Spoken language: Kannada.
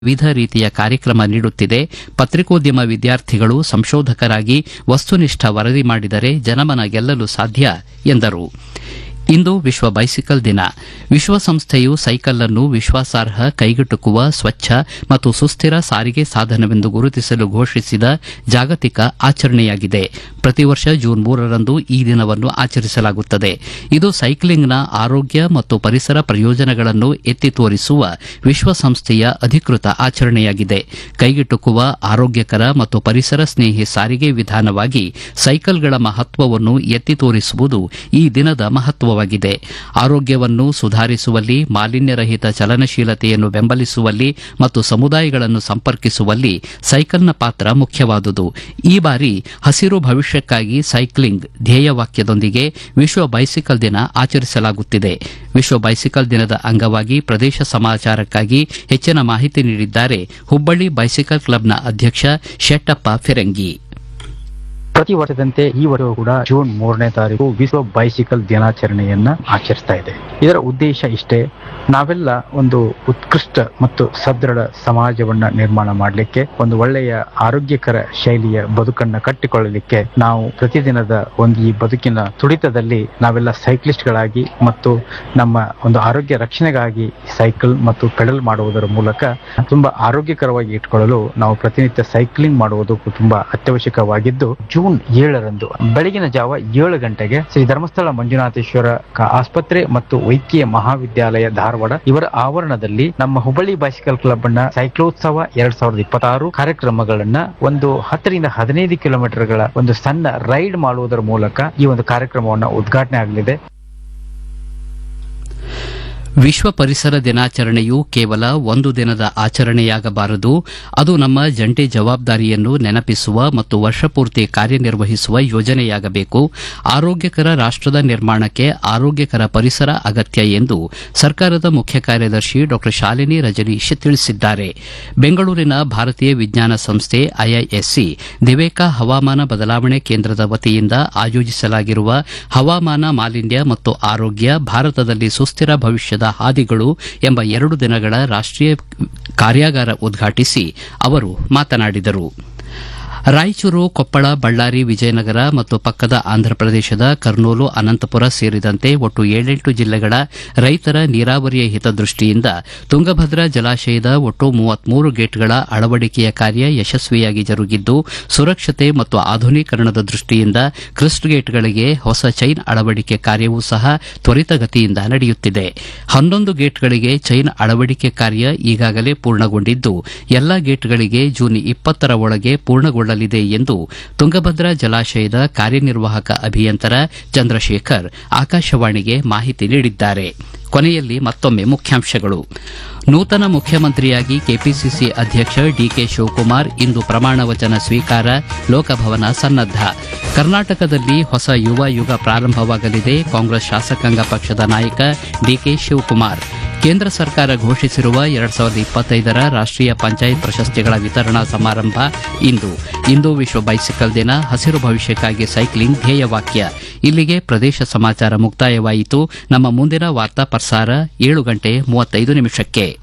ವಿವಿಧ ರೀತಿಯ ಕಾರ್ಯಕ್ರಮ ನೀಡುತ್ತಿದೆ ಪತ್ರಿಕೋದ್ಯಮ ವಿದ್ಯಾರ್ಥಿಗಳು ಸಂಶೋಧಕರಾಗಿ ವಸ್ತುನಿಷ್ಠ ವರದಿ ಮಾಡಿದರೆ ಜನಮನ ಗೆಲ್ಲಲು ಸಾಧ್ಯ ಎಂದರು ಇಂದು ವಿಶ್ವ ಬೈಸಿಕಲ್ ದಿನ ವಿಶ್ವಸಂಸ್ಥೆಯು ಸೈಕಲ್ ಅನ್ನು ವಿಶ್ವಾಸಾರ್ಹ ಕೈಗೆಟುಕುವ ಸ್ವಚ್ಛ ಮತ್ತು ಸುಸ್ಥಿರ ಸಾರಿಗೆ ಸಾಧನವೆಂದು ಗುರುತಿಸಲು ಘೋಷಿಸಿದ ಜಾಗತಿಕ ಆಚರಣೆಯಾಗಿದೆ ಪ್ರತಿ ವರ್ಷ ಜೂನ್ ಮೂರರಂದು ಈ ದಿನವನ್ನು ಆಚರಿಸಲಾಗುತ್ತದೆ ಇದು ಸೈಕ್ಲಿಂಗ್ನ ಆರೋಗ್ಯ ಮತ್ತು ಪರಿಸರ ಪ್ರಯೋಜನಗಳನ್ನು ಎತ್ತಿ ತೋರಿಸುವ ವಿಶ್ವಸಂಸ್ಥೆಯ ಅಧಿಕೃತ ಆಚರಣೆಯಾಗಿದೆ ಕೈಗೆಟುಕುವ ಆರೋಗ್ಯಕರ ಮತ್ತು ಪರಿಸರ ಸ್ನೇಹಿ ಸಾರಿಗೆ ವಿಧಾನವಾಗಿ ಸೈಕಲ್ಗಳ ಮಹತ್ವವನ್ನು ಎತ್ತಿ ತೋರಿಸುವುದು ಈ ದಿನದ ಮಹತ್ವವಾಗಿದೆ ಆರೋಗ್ಯವನ್ನು ಸುಧಾರಿಸುವಲ್ಲಿ ಮಾಲಿನ್ಯರಹಿತ ಚಲನಶೀಲತೆಯನ್ನು ಬೆಂಬಲಿಸುವಲ್ಲಿ ಮತ್ತು ಸಮುದಾಯಗಳನ್ನು ಸಂಪರ್ಕಿಸುವಲ್ಲಿ ಸೈಕಲ್ನ ಪಾತ್ರ ಮುಖ್ಯವಾದುದು ಈ ಬಾರಿ ಹಸಿರು ಭವಿಷ್ಯಕ್ಕಾಗಿ ಸೈಕ್ಲಿಂಗ್ ಧ್ಯೇಯವಾಕ್ಯದೊಂದಿಗೆ ವಿಶ್ವ ಬೈಸಿಕಲ್ ದಿನ ಆಚರಿಸಲಾಗುತ್ತಿದೆ ವಿಶ್ವ ಬೈಸಿಕಲ್ ದಿನದ ಅಂಗವಾಗಿ ಪ್ರದೇಶ ಸಮಾಚಾರಕ್ಕಾಗಿ ಹೆಚ್ಚಿನ ಮಾಹಿತಿ ನೀಡಿದ್ದಾರೆ ಹುಬ್ಬಳ್ಳಿ ಬೈಸಿಕಲ್ ಕ್ಲಬ್ನ ಅಧ್ಯಕ್ಷ ಶೆಟ್ಟಪ್ಪ ಫಿರಂಗಿ ಪ್ರತಿ ವರ್ಷದಂತೆ ಈ ವರ್ಷವೂ ಕೂಡ ಜೂನ್ ಮೂರನೇ ತಾರೀಕು ವಿಶ್ವ ಬೈಸಿಕಲ್ ದಿನಾಚರಣೆಯನ್ನ ಆಚರಿಸ್ತಾ ಇದೆ ಇದರ ಉದ್ದೇಶ ಇಷ್ಟೇ ನಾವೆಲ್ಲ ಒಂದು ಉತ್ಕೃಷ್ಟ ಮತ್ತು ಸದೃಢ ಸಮಾಜವನ್ನ ನಿರ್ಮಾಣ ಮಾಡಲಿಕ್ಕೆ ಒಂದು ಒಳ್ಳೆಯ ಆರೋಗ್ಯಕರ ಶೈಲಿಯ ಬದುಕನ್ನ ಕಟ್ಟಿಕೊಳ್ಳಲಿಕ್ಕೆ ನಾವು ಪ್ರತಿದಿನದ ಒಂದು ಈ ಬದುಕಿನ ತುಡಿತದಲ್ಲಿ ನಾವೆಲ್ಲ ಸೈಕ್ಲಿಸ್ಟ್ಗಳಾಗಿ ಮತ್ತು ನಮ್ಮ ಒಂದು ಆರೋಗ್ಯ ರಕ್ಷಣೆಗಾಗಿ ಸೈಕಲ್ ಮತ್ತು ಪೆಡಲ್ ಮಾಡುವುದರ ಮೂಲಕ ತುಂಬಾ ಆರೋಗ್ಯಕರವಾಗಿ ಇಟ್ಕೊಳ್ಳಲು ನಾವು ಪ್ರತಿನಿತ್ಯ ಸೈಕ್ಲಿಂಗ್ ಮಾಡುವುದು ತುಂಬಾ ಅತ್ಯವಶ್ಯಕವಾಗಿದ್ದು ಜೂನ್ ಏಳರಂದು ಬೆಳಗಿನ ಜಾವ ಏಳು ಗಂಟೆಗೆ ಶ್ರೀ ಧರ್ಮಸ್ಥಳ ಮಂಜುನಾಥೇಶ್ವರ ಕ- ಆಸ್ಪತ್ರೆ ಮತ್ತು ವೈದ್ಯಕೀಯ ಮಹಾವಿದ್ಯಾಲಯ ಧಾರವಾಡ ಇವರ ಆವರಣದಲ್ಲಿ ನಮ್ಮ ಹುಬ್ಬಳ್ಳಿ ಬೈಸಿಕಲ್ ಕ್ಲಬ್ ಅನ್ನ ಸೈಕ್ಲೋತ್ಸವ ಎರಡ್ ಸಾವಿರದ ಇಪ್ಪತ್ತಾರು ಕಾರ್ಯಕ್ರಮಗಳನ್ನ ಒಂದು ಹತ್ತರಿಂದ ಹದಿನೈದು ಕಿಲೋಮೀಟರ್ಗಳ ಒಂದು ಸಣ್ಣ ರೈಡ್ ಮಾಡುವುದರ ಮೂಲಕ ಈ ಒಂದು ಕಾರ್ಯಕ್ರಮವನ್ನು ಉದ್ಘಾಟನೆ ಆಗಲಿದೆ ವಿಶ್ವ ಪರಿಸರ ದಿನಾಚರಣೆಯು ಕೇವಲ ಒಂದು ದಿನದ ಆಚರಣೆಯಾಗಬಾರದು ಅದು ನಮ್ಮ ಜಂಟಿ ಜವಾಬ್ದಾರಿಯನ್ನು ನೆನಪಿಸುವ ಮತ್ತು ವರ್ಷಪೂರ್ತಿ ಕಾರ್ಯನಿರ್ವಹಿಸುವ ಯೋಜನೆಯಾಗಬೇಕು ಆರೋಗ್ಯಕರ ರಾಷ್ಟದ ನಿರ್ಮಾಣಕ್ಕೆ ಆರೋಗ್ಯಕರ ಪರಿಸರ ಅಗತ್ಯ ಎಂದು ಸರ್ಕಾರದ ಮುಖ್ಯ ಕಾರ್ಯದರ್ಶಿ ಡಾ ಶಾಲಿನಿ ರಜನೀಶ್ ತಿಳಿಸಿದ್ದಾರೆ ಬೆಂಗಳೂರಿನ ಭಾರತೀಯ ವಿಜ್ಞಾನ ಸಂಸ್ಥೆ ಐಐಎಸ್ಸಿ ದಿವೇಕಾ ಹವಾಮಾನ ಬದಲಾವಣೆ ಕೇಂದ್ರದ ವತಿಯಿಂದ ಆಯೋಜಿಸಲಾಗಿರುವ ಹವಾಮಾನ ಮಾಲಿನ್ಯ ಮತ್ತು ಆರೋಗ್ಯ ಭಾರತದಲ್ಲಿ ಸುಸ್ಥಿರ ಭವಿಷ್ಯದ ಹಾದಿಗಳು ಎಂಬ ಎರಡು ದಿನಗಳ ರಾಷ್ಟೀಯ ಕಾರ್ಯಾಗಾರ ಉದ್ಘಾಟಿಸಿ ಅವರು ಮಾತನಾಡಿದರು ರಾಯಚೂರು ಕೊಪ್ಪಳ ಬಳ್ಳಾರಿ ವಿಜಯನಗರ ಮತ್ತು ಪಕ್ಕದ ಆಂಧ್ರಪ್ರದೇಶದ ಕರ್ನೂಲು ಅನಂತಪುರ ಸೇರಿದಂತೆ ಒಟ್ಟು ಏಳೆಂಟು ಜಿಲ್ಲೆಗಳ ರೈತರ ನೀರಾವರಿಯ ಹಿತದೃಷ್ಟಿಯಿಂದ ತುಂಗಭದ್ರಾ ಜಲಾಶಯದ ಒಟ್ಟು ಮೂವತ್ಮೂರು ಗೇಟ್ಗಳ ಅಳವಡಿಕೆಯ ಕಾರ್ಯ ಯಶಸ್ವಿಯಾಗಿ ಜರುಗಿದ್ದು ಸುರಕ್ಷತೆ ಮತ್ತು ಆಧುನೀಕರಣದ ದೃಷ್ಟಿಯಿಂದ ಕ್ರಿಸ್ಟ್ ಗೇಟ್ಗಳಿಗೆ ಹೊಸ ಚೈನ್ ಅಳವಡಿಕೆ ಕಾರ್ಯವೂ ಸಹ ತ್ವರಿತಗತಿಯಿಂದ ನಡೆಯುತ್ತಿದೆ ಹನ್ನೊಂದು ಗೇಟ್ಗಳಿಗೆ ಚೈನ್ ಅಳವಡಿಕೆ ಕಾರ್ಯ ಈಗಾಗಲೇ ಪೂರ್ಣಗೊಂಡಿದ್ದು ಎಲ್ಲಾ ಗೇಟ್ಗಳಿಗೆ ಜೂನ್ ಇಪ್ಪತ್ತರ ಒಳಗೆ ಪೂರ್ಣಗೊಳ್ಳಲಿದೆ ಎಂದು ತುಂಗಭದ್ರಾ ಜಲಾಶಯದ ಕಾರ್ಯನಿರ್ವಾಹಕ ಅಭಿಯಂತರ ಚಂದ್ರಶೇಖರ್ ಆಕಾಶವಾಣಿಗೆ ಮಾಹಿತಿ ನೀಡಿದ್ದಾರೆ ಕೊನೆಯಲ್ಲಿ ಮತ್ತೊಮ್ಮೆ ಮುಖ್ಯಾಂಶಗಳು ನೂತನ ಮುಖ್ಯಮಂತ್ರಿಯಾಗಿ ಕೆಪಿಸಿಸಿ ಅಧ್ಯಕ್ಷ ಡಿಕೆ ಶಿವಕುಮಾರ್ ಇಂದು ಪ್ರಮಾಣ ವಚನ ಸ್ವೀಕಾರ ಲೋಕಭವನ ಸನ್ನದ್ದ ಕರ್ನಾಟಕದಲ್ಲಿ ಹೊಸ ಯುವ ಯುಗ ಪ್ರಾರಂಭವಾಗಲಿದೆ ಕಾಂಗ್ರೆಸ್ ಶಾಸಕಾಂಗ ಪಕ್ಷದ ನಾಯಕ ಡಿಕೆ ಶಿವಕುಮಾರ್ ಕೇಂದ್ರ ಸರ್ಕಾರ ಘೋಷಿಸಿರುವ ಎರಡ್ ಸಾವಿರದ ಇಪ್ಪತ್ತೈದರ ರಾಷ್ಟೀಯ ಪಂಚಾಯತ್ ಪ್ರಶಸ್ತಿಗಳ ವಿತರಣಾ ಸಮಾರಂಭ ಇಂದು ಇಂದು ವಿಶ್ವ ಬೈಸಿಕಲ್ ದಿನ ಹಸಿರು ಭವಿಷ್ಯಕ್ಕಾಗಿ ಸೈಕ್ಲಿಂಗ್ ಧ್ಯೇಯವಾಕ್ಯ ಇಲ್ಲಿಗೆ ಪ್ರದೇಶ ಸಮಾಚಾರ ಮುಕ್ತಾಯವಾಯಿತು ನಮ್ಮ ಮುಂದಿನ ವಾರ್ತಾ ಪ್ರಸಾರ ಏಳು ಗಂಟೆ ಮೂವತ್ತೈದು ನಿಮಿಷಕ್ಕೆ